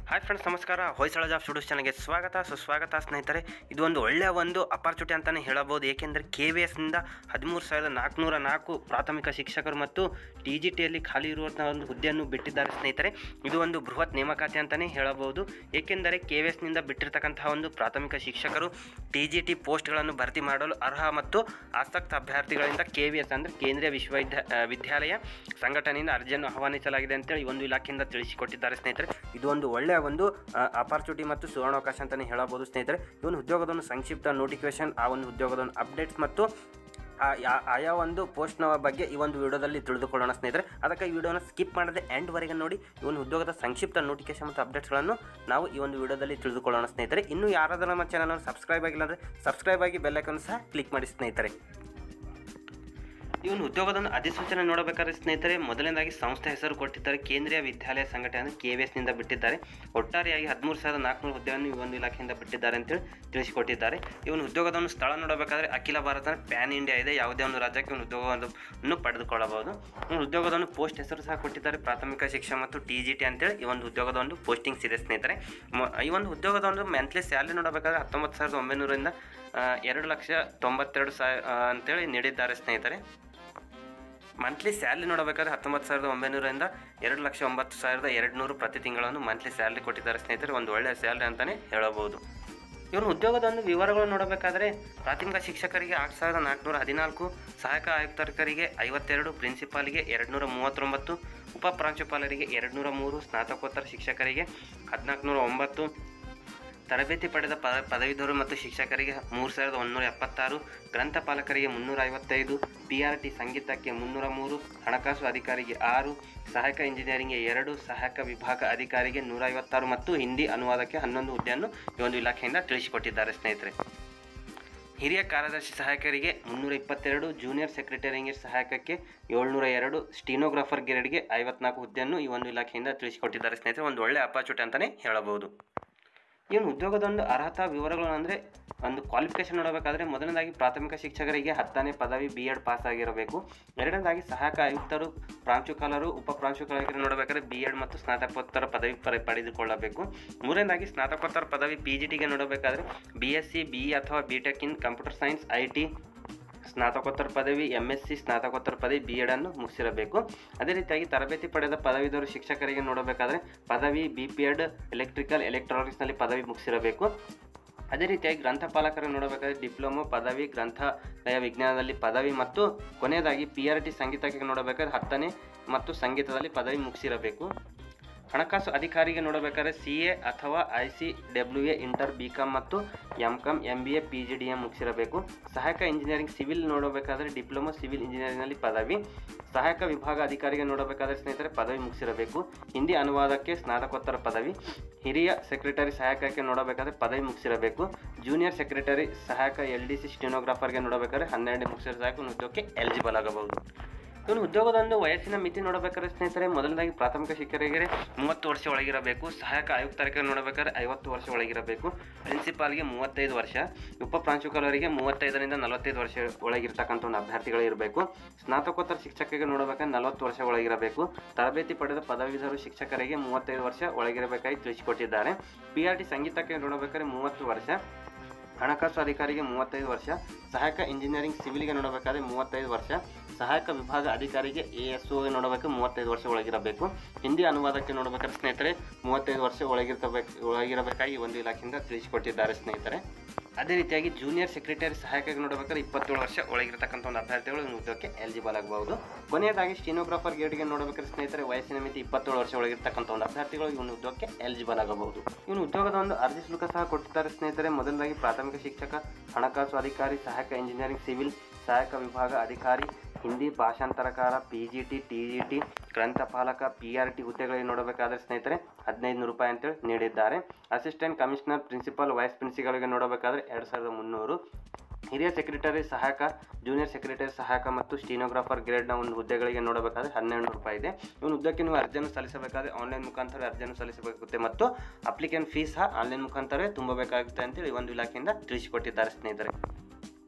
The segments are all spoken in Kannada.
ಹಾಯ್ ಫ್ರೆಂಡ್ಸ್ ನಮಸ್ಕಾರ ಹೊಯ್ಸಳ ಜಾಬ್ ಸ್ಟುಡಿಯೋಸ್ ಚಾನಲ್ಗೆ ಸ್ವಾಗತ ಸುಸ್ವಾಗತ ಸ್ನೇಹಿತರೆ ಇದು ಒಂದು ಒಳ್ಳೆಯ ಒಂದು ಅಪಾರ್ಚುನಿಟಿ ಅಂತಲೇ ಹೇಳಬಹುದು ಏಕೆಂದರೆ ಕೆ ವಿ ಎಸ್ನಿಂದ ಹದಿಮೂರು ಸಾವಿರದ ನಾಲ್ಕುನೂರ ನಾಲ್ಕು ಪ್ರಾಥಮಿಕ ಶಿಕ್ಷಕರು ಮತ್ತು ಟಿ ಜಿ ಟಿಯಲ್ಲಿ ಖಾಲಿ ಇರುವಂತಹ ಒಂದು ಹುದ್ದೆಯನ್ನು ಬಿಟ್ಟಿದ್ದಾರೆ ಸ್ನೇಹಿತರೆ ಇದು ಒಂದು ಬೃಹತ್ ನೇಮಕಾತಿ ಅಂತಲೇ ಹೇಳಬಹುದು ಏಕೆಂದರೆ ಕೆ ವಿ ಎಸ್ನಿಂದ ಬಿಟ್ಟಿರ್ತಕ್ಕಂತಹ ಒಂದು ಪ್ರಾಥಮಿಕ ಶಿಕ್ಷಕರು ಟಿ ಜಿ ಟಿ ಪೋಸ್ಟ್ಗಳನ್ನು ಭರ್ತಿ ಮಾಡಲು ಅರ್ಹ ಮತ್ತು ಆಸಕ್ತ ಅಭ್ಯರ್ಥಿಗಳಿಂದ ಕೆ ವಿ ಎಸ್ ಅಂದರೆ ಕೇಂದ್ರೀಯ ವಿಶ್ವವಿದ್ಯಾ ಆ, ವಿದ್ಯಾಲಯ ಸಂಘಟನೆಯಿಂದ ಅರ್ಜಿಯನ್ನು ಆಹ್ವಾನಿಸಲಾಗಿದೆ ಅಂತೇಳಿ ಈ ಒಂದು ಇಲಾಖೆಯಿಂದ ತಿಳಿಸಿಕೊಟ್ಟಿದ್ದಾರೆ ಸ್ನೇಹಿತರೆ ಇದು ಒಂದು ಒಳ್ಳೆಯ ಒಂದು ಅಪಾರ್ಚುನಿಟಿ ಮತ್ತು ಸುವರ್ಣಾವಕಾಶ ಅಂತಲೇ ಹೇಳಬಹುದು ಸ್ನೇಹಿತರೆ ಈ ಒಂದು ಉದ್ಯೋಗದ ಒಂದು ಸಂಕ್ಷಿಪ್ತ ನೋಟಿಫಿಕೇಶನ್ ಆ ಒಂದು ಉದ್ಯೋಗದ ಒಂದು ಅಪ್ಡೇಟ್ಸ್ ಮತ್ತು ಆ ಯಾ- ಆಯಾ ಒಂದು ಪೋಸ್ಟ್ನ ಬಗ್ಗೆ ಈ ಒಂದು ವಿಡಿಯೋದಲ್ಲಿ ತಿಳಿದುಕೊಳ್ಳೋಣ ಸ್ನೇಹಿತರೆ ಅದಕ್ಕೆ ಈ ವಿಡಿಯೋನ ಸ್ಕಿಪ್ ಮಾಡದೆ ಎಂಡ್ವರೆಗೆ ನೋಡಿ ಈ ಒಂದು ಉದ್ಯೋಗದ ಸಂಕ್ಷಿಪ್ತ ನೋಟಿಫಿಕೇಶನ್ ಮತ್ತು ಅಪ್ಡೇಟ್ಸ್ಗಳನ್ನು ನಾವು ಈ ಒಂದು ವಿಡಿಯೋದಲ್ಲಿ ತಿಳಿದುಕೊಳ್ಳೋಣ ಸ್ನೇಹಿತರೆ ಇನ್ನು ಯಾರಾದರೂ ನಮ್ಮ ಚಾನಲ್ ಸಬ್ಸ್ಕ್ರೈಬ್ ಆಗಿಲ್ಲ ಅಂದರೆ ಸಬ್ಸ್ಕ್ರೈಬ್ ಆಗಿ ಬೆಲ್ಲೈಕನ್ನು ಸಹ ಕ್ಲಿಕ್ ಮಾಡಿ ಸ್ನೇಹಿತರೆ ಈ ಒಂದು ಉದ್ಯೋಗದ ಅಧಿಸೂಚನೆ ನೋಡಬೇಕಾದ್ರೆ ಸ್ನೇಹಿತರೆ ಮೊದಲನೇದಾಗಿ ಸಂಸ್ಥೆ ಹೆಸರು ಕೊಟ್ಟಿದ್ದಾರೆ ಕೇಂದ್ರೀಯ ವಿದ್ಯಾಲಯ ಸಂಘಟನೆ ಅಂದರೆ ಕೆ ವಿ ಎಸ್ನಿಂದ ಬಿಟ್ಟಿದ್ದಾರೆ ಒಟ್ಟಾರೆಯಾಗಿ ಹದಿಮೂರು ಸಾವಿರದ ನಾಲ್ಕುನೂರು ಹುದ್ದೆಯನ್ನು ಈ ಒಂದು ಇಲಾಖೆಯಿಂದ ಬಿಟ್ಟಿದ್ದಾರೆ ಅಂತೇಳಿ ತಿಳಿಸಿಕೊಟ್ಟಿದ್ದಾರೆ ಈ ಒಂದು ಉದ್ಯೋಗದ ಒಂದು ಸ್ಥಳ ನೋಡಬೇಕಾದ್ರೆ ಅಖಿಲ ಭಾರತ ಪ್ಯಾನ್ ಇಂಡಿಯಾ ಇದೆ ಯಾವುದೇ ಒಂದು ರಾಜ್ಯಕ್ಕೆ ಒಂದು ಉದ್ಯೋಗವನ್ನು ಪಡೆದುಕೊಳ್ಳಬಹುದು ಈ ಒಂದು ಉದ್ಯೋಗದ ಒಂದು ಪೋಸ್ಟ್ ಹೆಸರು ಸಹ ಕೊಟ್ಟಿದ್ದಾರೆ ಪ್ರಾಥಮಿಕ ಶಿಕ್ಷಣ ಮತ್ತು ಟಿ ಜಿ ಟಿ ಅಂತೇಳಿ ಈ ಒಂದು ಉದ್ಯೋಗದ ಒಂದು ಪೋಸ್ಟಿಂಗ್ಸ್ ಇದೆ ಸ್ನೇಹಿತರೆ ಮ- ಈ ಒಂದು ಉದ್ಯೋಗದ ಒಂದು ಮಂತ್ಲಿ ಸ್ಯಾಲ್ರಿ ನೋಡಬೇಕಾದ್ರೆ ಹತ್ತೊಂಬತ್ತು ಸಾವಿರದ ಒಂಬೈನೂರಿಂದ ಆ, ಎರಡು ಲಕ್ಷ ತೊಂಬತ್ತೆರಡು ಸಾವಿರ ಆ, ಅಂತೇಳಿ ನೀಡಿದ್ದಾರೆ ಸ್ನೇಹಿತರೆ ಮಂತ್ಲಿ ಸ್ಯಾಲ್ರಿ ನೋಡಬೇಕಾದ್ರೆ ಹತ್ತೊಂಬತ್ತು ಸಾವಿರದ ಒಂಬೈನೂರಿಂದ ಎರಡು ಲಕ್ಷ ಒಂಬತ್ತು ಸಾವಿರದ ಎರಡು ನೂರು ಪ್ರತಿ ತಿಂಗಳನ್ನು ಮಂತ್ಲಿ ಸ್ಯಾಲ್ರಿ ಕೊಟ್ಟಿದ್ದಾರೆ ಸ್ನೇಹಿತರೆ ಒಂದು ಒಳ್ಳೆಯ ಸ್ಯಾಲ್ರಿ ಅಂತಲೇ ಹೇಳಬಹುದು ಇವನು ಉದ್ಯೋಗದ ಒಂದು ವಿವರಗಳು ನೋಡಬೇಕಾದ್ರೆ ಪ್ರಾಥಮಿಕ ಶಿಕ್ಷಕರಿಗೆ ಆರು ಸಾವಿರದ ನಾಲ್ಕುನೂರ ಹದಿನಾಲ್ಕು ಸಹಾಯಕ ಆಯುಕ್ತರಿಗೆ ಐವತ್ತೆರಡು ಪ್ರಿನ್ಸಿಪಾಲಿಗೆ ಎರಡು ನೂರ ಮೂವತ್ತೊಂಬತ್ತು ಉಪ ಪ್ರಾಂಶುಪಾಲರಿಗೆ ಎರಡು ನೂರ ಮೂರು ಸ್ನಾತಕೋತ್ತರ ಶಿಕ್ಷಕರಿಗೆ ಹದಿನಾಲ್ಕು ನೂರ ಒಂಬತ್ತು ತರಬೇತಿ ಪಡೆದ ಪ ಪದವೀಧರರು ಮತ್ತು ಶಿಕ್ಷಕರಿಗೆ ಮೂರು ಸಾವಿರದ ಒಂದುನೂರ ಎಪ್ಪತ್ತಾರು ಗ್ರಂಥಪಾಲಕರಿಗೆ ಮುನ್ನೂರ ಐವತ್ತೈದು ಪಿ ಆರ್ ಟಿ ಸಂಗೀತಕ್ಕೆ ಮುನ್ನೂರ ಮೂರು ಹಣಕಾಸು ಅಧಿಕಾರಿಗೆ ಆರು ಸಹಾಯಕ ಇಂಜಿನಿಯರಿಂಗ್ಗೆ ಎರಡು ಸಹಾಯಕ ವಿಭಾಗ ಅಧಿಕಾರಿಗೆ ನೂರ ಐವತ್ತಾರು ಮತ್ತು ಹಿಂದಿ ಅನುವಾದಕ್ಕೆ ಹನ್ನೊಂದು ಹುದ್ದೆಯನ್ನು ಈ ಒಂದು ಇಲಾಖೆಯಿಂದ ತಿಳಿಸಿಕೊಟ್ಟಿದ್ದಾರೆ ಸ್ನೇಹಿತರೆ ಹಿರಿಯ ಕಾರ್ಯದರ್ಶಿ ಸಹಾಯಕರಿಗೆ ಮುನ್ನೂರ ಇಪ್ಪತ್ತೆರಡು ಜೂನಿಯರ್ ಸೆಕ್ರೆಟರಿಗೆ ಸಹಾಯಕಕ್ಕೆ ಏಳ್ನೂರ ಎರಡು ಸ್ಟೀನೋಗ್ರಾಫರ್ ಗ್ರೇಡ್ಗೆ ಐವತ್ನಾಲ್ಕು ಹುದ್ದೆಯನ್ನು ಈ ಒಂದು ಇಲಾಖೆಯಿಂದ ತಿಳಿಸಿಕೊಟ್ಟಿದ್ದಾರೆ ಸ್ನೇಹಿತರೆ ಒಂದು ಒಳ್ಳೆಯ ಅಪಾಚುಟಿ ಅಂತಲೇ ಹೇಳಬಹುದು ಈ ಒಂದು ಉದ್ಯೋಗದ ಒಂದು ಅರ್ಹತಾ ವಿವರಗಳು ಅಂದರೆ ಒಂದು ಕ್ವಾಲಿಫಿಕೇಶನ್ ನೋಡಬೇಕಾದ್ರೆ ಮೊದಲನೇದಾಗಿ ಪ್ರಾಥಮಿಕ ಶಿಕ್ಷಕರಿಗೆ ಹತ್ತನೇ ಪದವಿ ಬಿ ಎಡ್ ಪಾಸ್ ಆಗಿರಬೇಕು ಎರಡನೇದಾಗಿ ಸಹಾಯಕ ಆಯುಕ್ತರು ಪ್ರಾಂಶುಪಾಲರು ಉಪ ಪ್ರಾಂಶುಪಾಲರಿಗೆ ನೋಡಬೇಕಾದ್ರೆ ಬಿ ಎಡ್ ಮತ್ತು ಸ್ನಾತಕೋತ್ತರ ಪದವಿ ಪಡೆ ಪಡೆದುಕೊಳ್ಳಬೇಕು ಮೂರನೇದಾಗಿ ಸ್ನಾತಕೋತ್ತರ ಪದವಿ ಪಿ ಜಿ ಟಿಗೆ ನೋಡಬೇಕಾದ್ರೆ B S C B E ಅಥವಾ B tech in computer science I T ಸ್ನಾತಕೋತ್ತರ ಪದವಿ ಎಮ್ ಎಸ್ ಸಿ ಸ್ನಾತಕೋತ್ತರ ಪದವಿ ಬಿ ಎಡನ್ನು ಮುಗಿಸಿರಬೇಕು ಅದೇ ರೀತಿಯಾಗಿ ತರಬೇತಿ ಪಡೆದ ಪದವೀಧರ ಶಿಕ್ಷಕರಿಗೆ ನೋಡಬೇಕಾದ್ರೆ ಪದವಿ ಬಿ ಪಿ ಎಡ್ ಎಲೆಕ್ಟ್ರಿಕಲ್ ಎಲೆಕ್ಟ್ರಾನಿಕ್ಸ್ನಲ್ಲಿ ಪದವಿ ಮುಗಿಸಿರಬೇಕು ಅದೇ ರೀತಿಯಾಗಿ ಗ್ರಂಥಪಾಲಕರು ನೋಡಬೇಕಾದ್ರೆ ಡಿಪ್ಲೊಮೊ ಪದವಿ ಗ್ರಂಥಾಲಯ ವಿಜ್ಞಾನದಲ್ಲಿ ಪದವಿ ಮತ್ತು ಕೊನೆಯದಾಗಿ ಪಿ ಆರ್ ಟಿ ಸಂಗೀತಕ್ಕೆ ನೋಡಬೇಕಾದ್ರೆ ಹತ್ತನೇ ಮತ್ತು ಸಂಗೀತದಲ್ಲಿ ಪದವಿ ಮುಗಿಸಿರಬೇಕು ಹಣಕಾಸು ಅಧಿಕಾರಿಗೆ ನೋಡಬೇಕಾದ್ರೆ ಸಿ ಎ ಅಥವಾ I C W A inter B com ಮತ್ತು M com M B A P G D M ಮುಗಿಸಿರಬೇಕು ಸಹಾಯಕ ಇಂಜಿನಿಯರಿಂಗ್ ಸಿವಿಲ್ ನೋಡಬೇಕಾದ್ರೆ ಡಿಪ್ಲೊಮೊ ಸಿವಿಲ್ ಇಂಜಿನಿಯರಿಂಗ್ನಲ್ಲಿ ಪದವಿ ಸಹಾಯಕ ವಿಭಾಗ ಅಧಿಕಾರಿಗೆ ನೋಡಬೇಕಾದ್ರೆ ಸ್ನೇಹಿತರೆ ಪದವಿ ಮುಗಿಸಿರಬೇಕು ಹಿಂದಿ ಅನುವಾದಕ್ಕೆ ಸ್ನಾತಕೋತ್ತರ ಪದವಿ ಹಿರಿಯ ಸೆಕ್ರೆಟರಿ ಸಹಾಯಕಕ್ಕೆ ನೋಡಬೇಕಾದ್ರೆ ಪದವಿ ಮುಗಿಸಿರಬೇಕು ಜೂನಿಯರ್ ಸೆಕ್ರೆಟರಿ ಸಹಾಯಕ ಎಲ್ ಡಿ ಸಿ ಸ್ಟೆನೋಗ್ರಾಫರ್ಗೆ ನೋಡಬೇಕಾದ್ರೆ ಹನ್ನೆರಡನೇ ಮುಗಿಸಿರೋ ಸಾಕು ಒಂದು ಉದ್ಯೋಗಕ್ಕೆ ಎಲಿಜಿಬಲ್ ಆಗಬಹುದು ಇವನು ಉದ್ಯೋಗದ ಒಂದು ವಯಸ್ಸಿನ ಮಿತಿ ನೋಡಬೇಕಾದ್ರೆ ಸ್ನೇಹಿತರೆ ಮೊದಲನೇದಾಗಿ ಪ್ರಾಥಮಿಕ ಶಿಕ್ಷಕರಿಗೆ ಮೂವತ್ತು ವರ್ಷ ಒಳಗಿರಬೇಕು ಸಹಾಯಕ ಆಯುಕ್ತರಿಗೆ ನೋಡಬೇಕಾದ್ರೆ ಐವತ್ತು ವರ್ಷ ಒಳಗಿರಬೇಕು ಪ್ರಿನ್ಸಿಪಾಲ್ಗೆ ಮೂವತ್ತೈದು ವರ್ಷ ಉಪ ಪ್ರಾಂಶುಪಾಲರಿಗೆ ಮೂವತ್ತೈದರಿಂದ ನಲವತ್ತೈದು ವರ್ಷ ಒಳಗಿರ್ತಕ್ಕಂಥ ಒಂದು ಅಭ್ಯರ್ಥಿಗಳು ಇರಬೇಕು ಸ್ನಾತಕೋತ್ತರ ಶಿಕ್ಷಕರಿಗೆ ನೋಡಬೇಕಾದ್ರೆ ನಲವತ್ತು ವರ್ಷ ಒಳಗಿರಬೇಕು ತರಬೇತಿ ಪಡೆದ ಪದವೀಧರ ಶಿಕ್ಷಕರಿಗೆ ಮೂವತ್ತೈದು ವರ್ಷ ಒಳಗಿರಬೇಕಾಗಿ ತಿಳಿಸಿಕೊಟ್ಟಿದ್ದಾರೆ ಪಿ ಆರ್ ಟಿ ಸಂಗೀತಕ್ಕೆ ನೋಡಬೇಕಾದ್ರೆ ಮೂವತ್ತು ವರ್ಷ ಹಣಕಾಸು ಅಧಿಕಾರಿಗೆ ಮೂವತ್ತೈದು ವರ್ಷ ಸಹಾಯಕ ಇಂಜಿನಿಯರಿಂಗ್ ಸಿವಿಲ್ಗೆ ನೋಡಬೇಕಾದ್ರೆ ಮೂವತ್ತೈದು ವರ್ಷ ಸಹಾಯಕ ವಿಭಾಗ ಅಧಿಕಾರಿಗೆ ಎ ಎಸ್ ಒಗೆ ನೋಡಬೇಕು ಮೂವತ್ತೈದು ವರ್ಷ ಒಳಗಿರಬೇಕು ಹಿಂದಿ ಅನುವಾದಕ್ಕೆ ನೋಡಬೇಕಾದ್ರೆ ಸ್ನೇಹಿತರೆ ಮೂವತ್ತೈದು ವರ್ಷ ಒಳಗಿರ್ತಬೇಕು ಒಳಗಿರಬೇಕಾಗಿ ಒಂದು ಇಲಾಖೆಯಿಂದ ತಿಳಿಸಿಕೊಟ್ಟಿದ್ದಾರೆ ಸ್ನೇಹಿತರೆ ಅದೇ ರೀತಿಯಾಗಿ ಜೂನಿಯರ್ ಸೆಕ್ರೆಟರಿ ಸಹಾಯಕರಿಗೆ ನೋಡಬೇಕಾದ್ರೆ ಇಪ್ಪತ್ತೇಳು ವರ್ಷ ಒಳಗಿರತಕ್ಕಂಥ ಒಂದು ಅಭ್ಯರ್ಥಿಗಳು ಈ ಉದ್ಯೋಗಕ್ಕೆ ಎಲಿಜಿಬಲ್ ಆಗಬಹುದು ಕೊನೆಯದಾಗಿ ಸ್ಟೀನೋಗ್ರಾಫರ್ ಗೇಡ್ಗೆ ನೋಡಬೇಕಾದ್ರೆ ಸ್ನೇಹಿತರೆ ವಯಸ್ಸಿನ ಮಿತಿ ಇಪ್ಪತ್ತೇಳು ವರ್ಷ ಒಳಗಿರ್ತಕ್ಕಂಥ ಒಂದು ಅಭ್ಯರ್ಥಿಗಳು ಇವನು ಉದ್ಯೋಗಕ್ಕೆ ಎಲಿಜಿಬಲ್ ಆಗಬಹುದು ಇವನು ಉದ್ಯೋಗದ ಒಂದು ಅರ್ಜಿ ಶುಲ್ಕ ಸಹ ಕೊಟ್ಟಿದ್ದಾರೆ ಸ್ನೇಹಿತರೆ ಮೊದಲದಾಗಿ ಪ್ರಾಥಮಿಕ ಶಿಕ್ಷಕ ಹಣಕಾಸು ಅಧಿಕಾರಿ ಸಹಾಯಕ ಇಂಜಿನಿಯರಿಂಗ್ ಸಿವಿಲ್ ಸಹಾಯಕ ವಿಭಾಗ ಅಧಿಕಾರಿ ಹಿಂದಿ ಭಾಷಾಂತರಕಾರ P G T T G T ಗ್ರಂಥಪಾಲಕ ಪಿ ಆರ್ ಟಿ ಹುದ್ದೆಗಳಿಗೆ ನೋಡಬೇಕಾದ್ರೆ ಸ್ನೇಹಿತರೆ ಹದಿನೈದು ನೂರು ರೂಪಾಯಿ ಅಂತೇಳಿ ನೀಡಿದ್ದಾರೆ ಅಸಿಸ್ಟೆಂಟ್ ಕಮಿಷನರ್ ಪ್ರಿನ್ಸಿಪಲ್ ವೈಸ್ ಪ್ರಿನ್ಸಿಪಲ್ಗೆ ನೋಡಬೇಕಾದ್ರೆ ಎರಡು ಸಾವಿರದ ಮುನ್ನೂರು ಹಿರಿಯ ಸೆಕ್ರೆಟರಿ ಸಹಾಯಕ ಜೂನಿಯರ್ ಸೆಕ್ರೆಟರಿ ಸಹಾಯಕ ಮತ್ತು ಸ್ಟೀನೋಗ್ರಾಫರ್ ಗ್ರೇಡ್ನ ಒಂದು ಹುದ್ದೆಗಳಿಗೆ ನೋಡಬೇಕಾದ್ರೆ ಹನ್ನೆರಡು ರೂಪಾಯಿ ಇದೆ ಇವನು ಹುದ್ದೆಗೆ ನೀವು ಅರ್ಜಿಯನ್ನು ಸಲ್ಲಿಸಬೇಕಾದ್ರೆ ಆನ್ಲೈನ್ ಮುಖಾಂತರ ಅರ್ಜಿಯನ್ನು ಸಲ್ಲಿಸಬೇಕಾಗುತ್ತೆ ಮತ್ತು ಅಪ್ಲಿಕೆಂಟ್ ಫೀಸ್ ಸಹ ಆನ್ಲೈನ್ ಮುಖಾಂತರವೇ ತುಂಬಬೇಕಾಗುತ್ತೆ ಅಂತೇಳಿ ಈ ಒಂದು ಇಲಾಖೆಯಿಂದ ತಿಳಿಸಿಕೊಟ್ಟಿದ್ದಾರೆ ಸ್ನೇಹಿತರೆ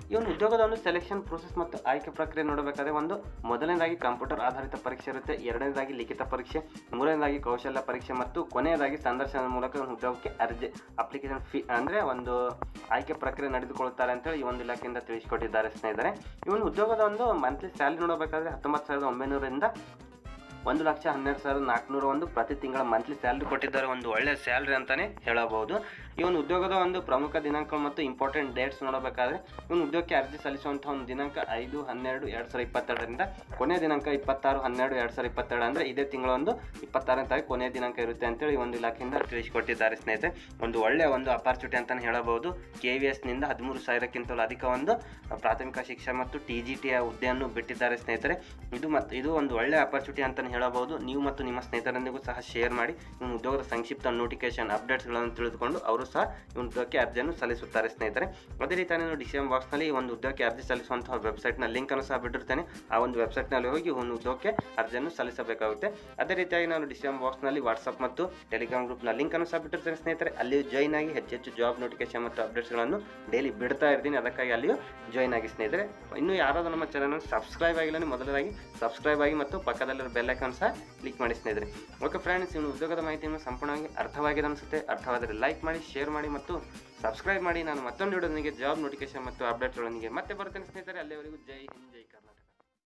ಈ ಒಂದು ಉದ್ಯೋಗದ ಒಂದು ಸೆಲೆಕ್ಷನ್ ಪ್ರೋಸೆಸ್ ಮತ್ತು ಆಯ್ಕೆ ಪ್ರಕ್ರಿಯೆ ನೋಡಬೇಕಾದ್ರೆ ಒಂದು ಮೊದಲನೇದಾಗಿ ಕಂಪ್ಯೂಟರ್ ಆಧಾರಿತ ಪರೀಕ್ಷೆ ಇರುತ್ತೆ ಎರಡನೇದಾಗಿ ಲಿಖಿತ ಪರೀಕ್ಷೆ ಮೂರನೇದಾಗಿ ಕೌಶಲ್ಯ ಪರೀಕ್ಷೆ ಮತ್ತು ಕೊನೆಯದಾಗಿ ಸಂದರ್ಶನದ ಮೂಲಕ ಒಂದು ಉದ್ಯೋಗಕ್ಕೆ ಅರ್ಜಿ ಅಪ್ಲಿಕೇಶನ್ ಫೀ ಅಂದರೆ ಒಂದು ಆಯ್ಕೆ ಪ್ರಕ್ರಿಯೆ ನಡೆದುಕೊಳ್ಳುತ್ತಾರೆ ಅಂತೇಳಿ ಈ ಒಂದು ಇಲಾಖೆಯಿಂದ ತಿಳಿಸಿಕೊಟ್ಟಿದ್ದಾರೆ ಸ್ನೇಹಿತರೆ ಈ ಒಂದು ಉದ್ಯೋಗದ ಒಂದು ಮಂತ್ಲಿ ಸ್ಯಾಲ್ರಿ ನೋಡಬೇಕಾದ್ರೆ ಹತ್ತೊಂಬತ್ತು ಸಾವಿರದ ಒಂಬೈನೂರಿಂದ ಒಂದು ಲಕ್ಷ ಹನ್ನೆರಡು ಸಾವಿರದ ನಾಲ್ಕುನೂರ ಒಂದು ಪ್ರತಿ ತಿಂಗಳ ಮಂತ್ಲಿ ಸ್ಯಾಲ್ರಿ ಕೊಟ್ಟಿದ್ದಾರೆ ಒಂದು ಒಳ್ಳೆಯ ಸ್ಯಾಲ್ರಿ ಅಂತಲೇ ಹೇಳಬಹುದು ಈ ಒಂದು ಉದ್ಯೋಗದ ಒಂದು ಪ್ರಮುಖ ದಿನಾಂಕಗಳು ಮತ್ತು ಇಂಪಾರ್ಟೆಂಟ್ ಡೇಟ್ಸ್ ನೋಡಬೇಕಾದ್ರೆ ಈ ಒಂದು ಉದ್ಯೋಗಕ್ಕೆ ಅರ್ಜಿ ಸಲ್ಲಿಸುವಂಥ ಒಂದು ದಿನಾಂಕ ಐದು ಹನ್ನೆರಡು ಎರಡು ಸಾವಿರದ ಇಪ್ಪತ್ತೆರಡರಿಂದ ಕೊನೆಯ ದಿನಾಂಕ ಇಪ್ಪತ್ತಾರು ಹನ್ನೆರಡು ಎರಡು ಸಾವಿರದ ಇಪ್ಪತ್ತೆರಡು ಅಂದರೆ ಇದೇ ತಿಂಗಳ ಒಂದು ಇಪ್ಪತ್ತಾರನೇ ತಾರೀಕು ಕೊನೆಯ ದಿನಾಂಕ ಇರುತ್ತೆ ಅಂತೇಳಿ ಈ ಒಂದು ಇಲಾಖೆಯಿಂದ ತಿಳಿಸಿಕೊಟ್ಟಿದ್ದಾರೆ ಸ್ನೇಹಿತರೆ ಒಂದು ಒಳ್ಳೆಯ ಒಂದು ಅಪಾರ್ಚುನಿಟಿ ಅಂತಲೇ ಹೇಳಬಹುದು ಕೆ ವಿ ಎಸ್ನಿಂದ ಹದಿಮೂರು ಸಾವಿರಕ್ಕಿಂತಲೂ ಅಧಿಕ ಒಂದು ಪ್ರಾಥಮಿಕ ಶಿಕ್ಷಣ ಮತ್ತು ಟಿ ಜಿ ಟಿಯ ಹುದ್ದೆಯನ್ನು ಬಿಟ್ಟಿದ್ದಾರೆ ಸ್ನೇಹಿತರೆ ಇದು ಮತ್ತು ಇದು ಒಂದು ಒಳ್ಳೆಯ ಅಪಾರ್ಚುನಿಟಿ ಅಂತಲೇ ಹೇಳಬಹುದು ನೀವು ಮತ್ತು ನಿಮ್ಮ ಸ್ನೇಹಿತರೊಂದಿಗೂ ಸಹ ಶೇರ್ ಮಾಡಿ ನಿಮ್ಮ ಉದ್ಯೋಗದ ಸಂಕ್ಷಿಪ್ತ ನೋಟಿಫಿಕೇಶನ್ ಅಪ್ಡೇಟ್ಸ್ಗಳನ್ನು ತಿಳಿದುಕೊಂಡು ಅವರು ಸಹ ಈ ಒಂದು ಉದ್ಯೋಗಕ್ಕೆ ಅರ್ಜಿಯನ್ನು ಸಲ್ಲಿಸುತ್ತಾರೆ ಸ್ನೇಹಿತರೆ ಅದೇ ರೀತಿ ನಾನು ಡಿಸಿಎಂ ಬಾಕ್ಸ್ನಲ್ಲಿ ಈ ಒಂದು ಉದ್ಯೋಗಕ್ಕೆ ಅರ್ಜಿ ಸಲ್ಲಿಸುವಂತಹ ವೆಬ್ಸೈಟ್ನ ಲಿಂಕನ್ನು ಸಹ ಬಿಟ್ಟಿರ್ತೇನೆ ಆ ಒಂದು ವೆಬ್ಸೈಟ್ನಲ್ಲಿ ಹೋಗಿ ಒಂದು ಉದ್ಯೋಗಕ್ಕೆ ಅರ್ಜಿಯನ್ನು ಸಲ್ಲಿಸಬೇಕಾಗುತ್ತೆ ಅದೇ ರೀತಿಯಾಗಿ ನಾನು ಡಿಸಿಎಂ ಬಾಕ್ಸ್ನಲ್ಲಿ ವಾಟ್ಸಪ್ ಮತ್ತು ಟೆಲಿಗ್ರಾಮ್ ಗ್ರೂಪ್ನ ಲಿಂಕನ್ನು ಸಹ ಬಿಟ್ಟಿರ್ತೇನೆ ಸ್ನೇಹಿತರೆ ಅಲ್ಲಿ ಜಾಯ್ನ್ ಆಗಿ ಹೆಚ್ಚು ಹೆಚ್ಚು ಜಾಬ್ ನೋಟಿಫಿಕೇಶನ್ ಮತ್ತು ಅಪ್ಡೇಟ್ಸ್ಗಳನ್ನು ಡೈಲಿ ಬಿಡ್ತಾ ಇರ್ತೀನಿ ಅದಕ್ಕಾಗಿ ಅಲ್ಲಿಯೂ ಜಾಯ್ನ್ ಆಗಿ ಸ್ನೇಹಿತರೆ ಇನ್ನೂ ಯಾರಾದರೂ ನಮ್ಮ ಚಾನಲ್ ಸಬ್ಸ್ಕ್ರೈಬ್ ಆಗಿಲ್ಲ ಅಂದ್ರೆ ಮೊದಲದಾಗಿ ಸಬ್ಸ್ಕ್ರೈಬ್ ಆಗಿ ಮತ್ತು ಪಕ್ಕದಲ್ಲಿರೋ ಬೆಲ್ ಐಕಾನ್ ಸಹ ಕ್ಲಿಕ್ ಮಾಡಿ ಸ್ನೇಹಿತರೆ ಓಕೆ ಫ್ರೆಂಡ್ಸ್ ಇನ್ನು ಉದ್ಯೋಗದ ಮಾಹಿತಿಯನ್ನು ಸಂಪೂರ್ಣವಾಗಿ ಅರ್ಥವಾಗಿದೆ ಅನಿಸುತ್ತೆ ಅರ್ಥವಾದರೆ ಲೈಕ್ ಮಾಡಿ ಶೇರ್ ಮಾಡಿ ಮತ್ತು ಸಬ್ಸ್ಕ್ರೈಬ್ ಮಾಡಿ ನಾನು ಮತ್ತೊಂದು ವಿಡಿಯೋದೊಂದಿಗೆ ಜಾಬ್ ನೋಟಿಫಿಕೇಶನ್ ಮತ್ತು ಅಪ್ಡೇಟ್ಗಳೊಂದಿಗೆ ಮತ್ತೆ ಬರ್ತೇನೆ ಸ್ನೇಹಿತರೆ ಅಲ್ಲಿವರೆಗೂ ಜೈ ಹಿಂದ್ ಜೈ ಕರ್ನಾಟಕ